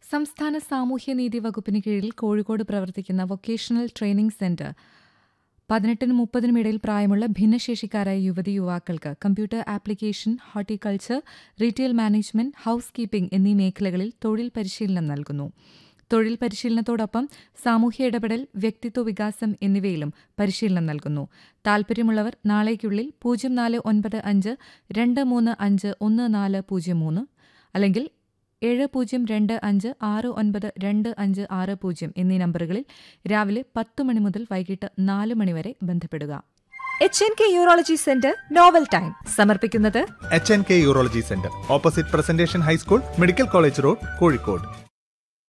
സംസ്ഥാന സാമൂഹ്യനീതി വകുപ്പിന് കീഴിൽ കോഴിക്കോട് പ്രവർത്തിക്കുന്ന വൊക്കേഷണൽ ട്രെയിനിംഗ് സെന്റർ പതിനെട്ടിനും മുപ്പതിനും ഇടയിൽ പ്രായമുള്ള ഭിന്നശേഷിക്കാരായ യുവതി യുവാക്കൾക്ക് computer application horticulture retail management house keeping എന്നീ മേഖലകളിൽ തൊഴിൽ പരിശീലനം നൽകുന്നു തൊഴിൽ പരിശീലനത്തോടൊപ്പം സാമൂഹ്യ ഇടപെടൽ വ്യക്തിത്വ വികാസം എന്നിവയിലും പരിശീലനം നൽകുന്നു താൽപര്യമുള്ളവർ നാളേക്കുള്ളിൽ പൂജ്യം നാല് ഒൻപത് അഞ്ച് രണ്ട് മൂന്ന് അഞ്ച് ഒന്ന് നാല് പൂജ്യം മൂന്ന് അല്ലെങ്കിൽ ഏഴ് പൂജ്യം രണ്ട് അഞ്ച് ആറ് ഒൻപത് രണ്ട് അഞ്ച് ആറ് പൂജ്യം എന്നീ നമ്പറുകളിൽ രാവിലെ പത്ത് മണി മുതൽ വൈകിട്ട് നാല് മണി വരെ ബന്ധപ്പെടുക H N K urology centre novel time സമർപ്പിക്കുന്നത് H N K urology centre opposite presentation high school medical college road Kozhikode